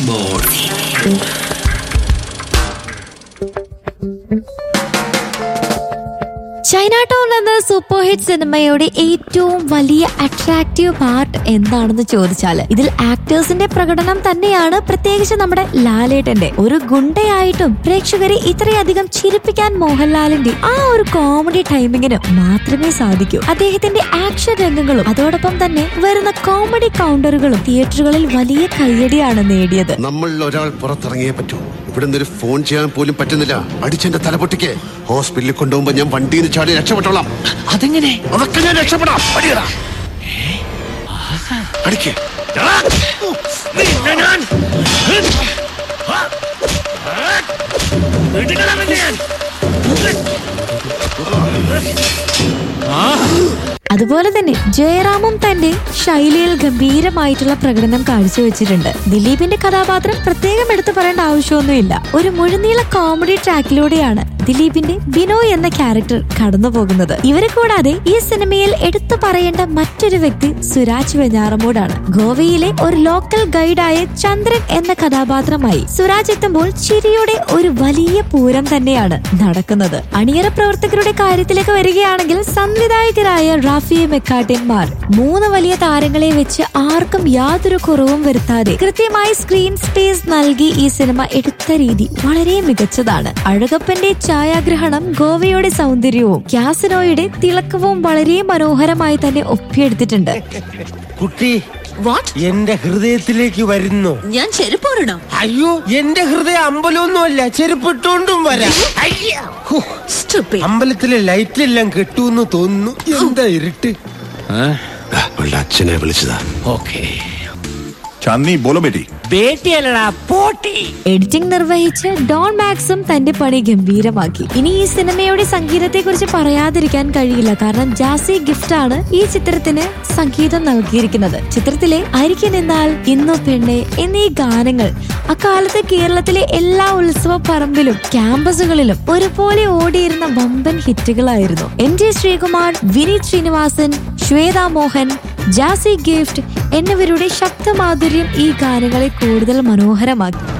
body. China town എന്ന super hit സിനിമയുടെ ഏറ്റവും വലിയ അട്രാക്റ്റീവ് പാർട്ട് എന്താണെന്ന് ചോദിച്ചാൽ ഇതിൽ ആക്ടേഴ്സിന്റെ പ്രകടനം തന്നെയാണ് പ്രത്യേകിച്ച് നമ്മുടെ ലാലേട്ടന്റെ ഒരു ഗുണ്ടയായിട്ടും പ്രേക്ഷകരെ ഇത്രയധികം ചിരിപ്പിക്കാൻ മോഹൻലാലിന്റെ ആ ഒരു കോമഡി ടൈമിങ്ങിന് മാത്രമേ സാധിക്കൂ അദ്ദേഹത്തിന്റെ ആക്ഷൻ രംഗങ്ങളും അതോടൊപ്പം തന്നെ വരുന്ന കോമഡി കൗണ്ടറുകളും തിയേറ്ററുകളിൽ വലിയ കയ്യടിയാണ് നേടിയത് നമ്മളിൽ ഒരാൾ പുറത്തിറങ്ങിയേ പറ്റൂ ഇവിടുന്ന് ഒരു ഫോൺ ചെയ്യാൻ പോലും പറ്റുന്നില്ല അടിച്ചെന്റെ തലപൊട്ടിക്ക് ഹോസ്പിറ്റലിൽ കൊണ്ടുപോകുമ്പോ ഞാൻ വണ്ടിയിൽ നിന്ന് ചാടി രക്ഷപ്പെട്ടോളാം അതെങ്ങനെ അതൊക്കെ ഞാൻ രക്ഷപ്പെടാം അടിയടാ അടിക്ക് നിന്നെ ഞാൻ വിടുകളവനെ ഞാൻ അതുപോലെ തന്നെ ജയറാമും തന്റെ ശൈലിയിൽ ഗംഭീരമായിട്ടുള്ള പ്രകടനം കാഴ്ചവെച്ചിട്ടുണ്ട് ദിലീപിന്റെ കഥാപാത്രം പ്രത്യേകം എടുത്തു പറയേണ്ട ആവശ്യമൊന്നുമില്ല ഒരു മുഴുനീള കോമഡി ട്രാക്കിലൂടെയാണ് ദിലീപിന്റെ ബിനോയ് എന്ന ക്യാരക്ടർ കടന്നു പോകുന്നത് ഇവരെ കൂടാതെ ഈ സിനിമയിൽ എടുത്തു പറയേണ്ട മറ്റൊരു വ്യക്തി സുരാജ് വെഞ്ഞാറമൂടാണ് ഗോവയിലെ ഒരു ലോക്കൽ ഗൈഡായ ചന്ദ്രൻ എന്ന കഥാപാത്രമായി സുരാജ് എത്തുമ്പോൾ ചിരിയുടെ ഒരു വലിയ പൂരം തന്നെയാണ് നടക്കുന്നത് അണിയറ പ്രവർത്തകരുടെ കാര്യത്തിലേക്ക് വരികയാണെങ്കിൽ സംവിധായകരായ റാഫി മെക്കാട്ടിന്മാർ മൂന്ന് വലിയ താരങ്ങളെ വെച്ച് ആർക്കും യാതൊരു കുറവും വരുത്താതെ കൃത്യമായി സ്ക്രീൻ സ്പേസ് നൽകി ഈ സിനിമ എടുത്ത രീതി വളരെ മികച്ചതാണ് അഴകപ്പന്റെ ഛായാഗ്രഹണം ഗോവയുടെ സൗന്ദര്യവും ക്യാസിനോയുടെ തിളക്കവും വളരെ മനോഹരമായി തന്നെ ഒപ്പിയെടുത്തിട്ടുണ്ട് കുട്ടി വാട്ട് എന്റെ ഹൃദയത്തിലേക്ക് വരുന്നു ഞാൻ ചെരുപ്പോരണോ അയ്യോ എന്റെ ഹൃദയം അമ്പലമൊന്നുമല്ല ചെരുപ്പിട്ടോണ്ടും വരാം ഹോ, Stupid. അമ്പലത്തിലെ ലൈറ്റെല്ലാം കെട്ടൂന്ന് തോന്നുന്നു എന്താ ഇരുട്ട് അവളുടെ അച്ഛനെ വിളിച്ചതാ ഓക്കേ चांदनी बोलो बेटी ബേട്ടിയല്ലടാ പോട്ടി എഡിറ്റിംഗ് നിർവഹിച്ച് ഡോൺ മാക്സും തന്റെ പണി ഗംഭീരമാക്കി ഇനി ഈ സിനിമയുടെ സംഗീതത്തെ കുറിച്ച് പറയാതിരിക്കാൻ കഴിയില്ല കാരണം ജാസി ഗിഫ്റ്റ് ആണ് ഈ ചിത്രത്തിന് സംഗീതം നൽകിയിരിക്കുന്നത് ചിത്രത്തിലെ അരികെ നിന്നാൽ ഇന്നു പെണ്ണെ എന്നീ ഗാനങ്ങൾ അക്കാലത്ത് കേരളത്തിലെ എല്ലാ ഉത്സവ പറമ്പിലും ക്യാമ്പസുകളിലും ഒരുപോലെ ഓടിയിരുന്ന വമ്പൻ ഹിറ്റുകളായിരുന്നു എം ജെ ശ്രീകുമാർ വിനീത് ശ്രീനിവാസൻ ശ്വേത മോഹൻ ജാസി ഗിഫ്റ്റ് എന്നിവരുടെ ശബ്ദമാധുര്യം ഈ ഗാനങ്ങളെ കൂടുതൽ മനോഹരമാക്കി